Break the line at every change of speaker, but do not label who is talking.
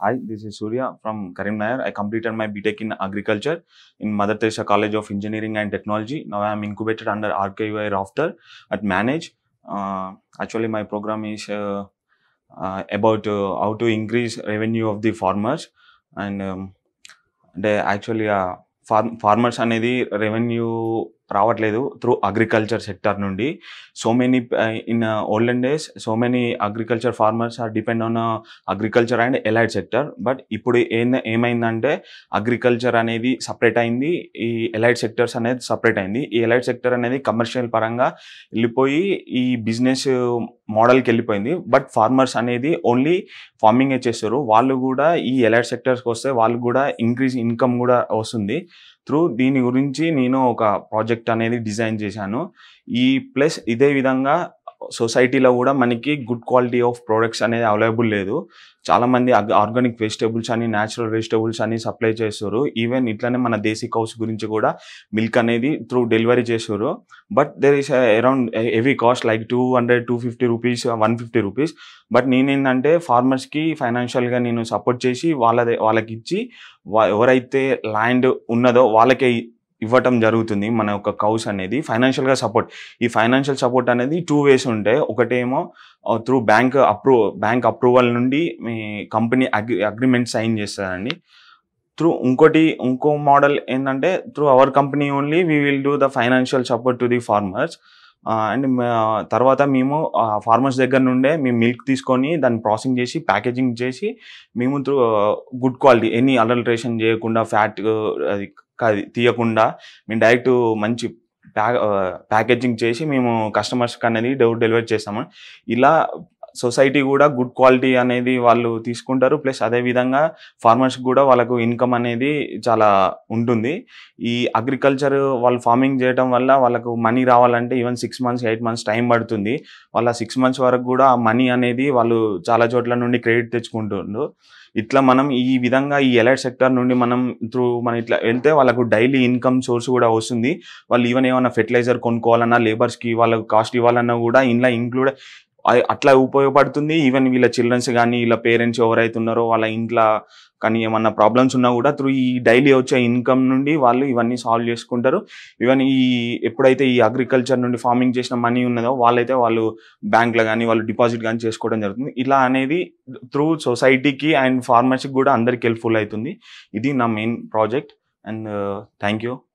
Hi, this is Surya from Karimnagar. I completed my BTech in agriculture in Mother Teresa College of Engineering and Technology. Now I am incubated under RKUI Rafter at Manage. Uh, actually, my program is uh, uh, about uh, how to increase revenue of the farmers and um, అంటే actually farm farmers అనేది revenue రావట్లేదు through agriculture sector నుండి so many in olden days so many agriculture farmers are depend on agriculture and allied sector but ఇప్పుడు ఏం ఏమైందంటే agriculture అనేది separate అయింది ఈ ఎలైడ్ సెక్టర్స్ అనేది సపరేట్ అయింది ఈ ఎలైడ్ సెక్టర్ అనేది కమర్షియల్ పరంగా వెళ్ళిపోయి ఈ బిజినెస్ మోడల్కి వెళ్ళిపోయింది బట్ ఫార్మర్స్ అనేది ఓన్లీ ఫార్మింగే చేస్తారు వాళ్ళు కూడా ఈ ఎలైడ్ సెక్టర్స్కి వస్తే వాళ్ళు కూడా ఇంక్రీజ్ ఇన్కమ్ కూడా వస్తుంది త్రూ దీని గురించి నేను ఒక ప్రాజెక్ట్ అనేది డిజైన్ చేశాను ఈ ప్లస్ ఇదే విధంగా సొసైటీలో కూడా మనకి గుడ్ క్వాలిటీ ఆఫ్ ప్రోడక్ట్స్ అనేది అవైలబుల్ లేదు చాలా మంది ఆర్గానిక్ వెజిటేబుల్స్ అని న్యాచురల్ వెజిటేబుల్స్ అని సప్లై చేస్తారు ఈవెన్ ఇట్లానే మన దేశీ కౌస్ గురించి కూడా మిల్క్ అనేది త్రూ డెలివరీ చేస్తారు but there is around heavy cost like two hundred two fifty rupees one fifty rupees but నేనేంటంటే ఫార్మర్స్కి ఫైనాన్షియల్గా నేను సపోర్ట్ చేసి వాళ్ళ వాళ్ళకి ఇచ్చి ఎవరైతే ల్యాండ్ ఉన్నదో వాళ్ళకే ఇవ్వటం జరుగుతుంది మన యొక్క కౌస్ అనేది ఫైనాన్షియల్గా సపోర్ట్ ఈ ఫైనాన్షియల్ సపోర్ట్ అనేది టూ వేస్ ఉంటాయి ఒకటేమో through bank approve bank approval నుండి మీ కంపెనీ అగ్రి అగ్రిమెంట్ సైన్ చేస్తారండి త్రూ ఇంకోటి ఇంకో మోడల్ ఏంటంటే through our company only we will do the financial support to the farmers and తర్వాత మేము ఫార్మర్స్ దగ్గర నుండే మేము మిల్క్ తీసుకొని దాన్ని ప్రాసెసింగ్ చేసి ప్యాకేజింగ్ చేసి మేము through good quality any adulteration చేయకుండా ఫ్యాట్ అది తీయకుండా మేము డైరెక్ట్ మంచి ప్యా ప్యాకేజింగ్ చేసి మేము కస్టమర్స్కి అనేది డెలివరీ చేస్తాము ఇలా సొసైటీ కూడా గుడ్ క్వాలిటీ అనేది వాళ్ళు తీసుకుంటారు ప్లస్ అదేవిధంగా ఫార్మర్స్ కూడా వాళ్ళకు ఇన్కమ్ అనేది చాలా ఉంటుంది ఈ అగ్రికల్చర్ వాళ్ళు ఫార్మింగ్ చేయడం వల్ల వాళ్ళకు మనీ రావాలంటే even six months eight months time పడుతుంది వాళ్ళ సిక్స్ మంత్స్ వరకు కూడా ఆ మనీ అనేది వాళ్ళు చాలా చోట్ల నుండి క్రెడిట్ తెచ్చుకుంటుండ్రు ఇట్లా మనం ఈ విధంగా ఈ ఎలైట్ సెక్టర్ నుండి మనం త్రూ మనం ఇట్లా వెళ్తే వాళ్ళకు డైలీ ఇన్కమ్ సోర్స్ కూడా వస్తుంది వాళ్ళు ఈవెన్ ఏమైనా ఫెర్టిలైజర్ కొనుక్కోవాలన్నా లేబర్స్కి వాళ్ళకు కాస్ట్ ఇవ్వాలన్నా కూడా ఇంట్లో ఇంక్లూడ్ అట్లా ఉపయోగపడుతుంది ఈవెన్ వీళ్ళ చిల్డ్రన్స్ కానీ వీళ్ళ పేరెంట్స్ ఎవరైతే ఉన్నారో వాళ్ళ ఇంట్లో కానీ ఏమన్నా ప్రాబ్లమ్స్ ఉన్నా కూడా త్రూ ఈ డైలీ వచ్చే ఇన్కమ్ నుండి వాళ్ళు ఇవన్నీ సాల్వ్ చేసుకుంటారు ఈవెన్ ఈ ఎప్పుడైతే ఈ అగ్రికల్చర్ నుండి ఫార్మింగ్ చేసిన మనీ ఉన్నదో వాళ్ళైతే వాళ్ళు బ్యాంక్లో కానీ వాళ్ళు డిపాజిట్ కానీ చేసుకోవడం జరుగుతుంది ఇలా అనేది త్రూ సొసైటీకి అండ్ ఫార్మర్స్కి కూడా అందరికి హెల్ప్ఫుల్ అవుతుంది ఇది నా main project and thank you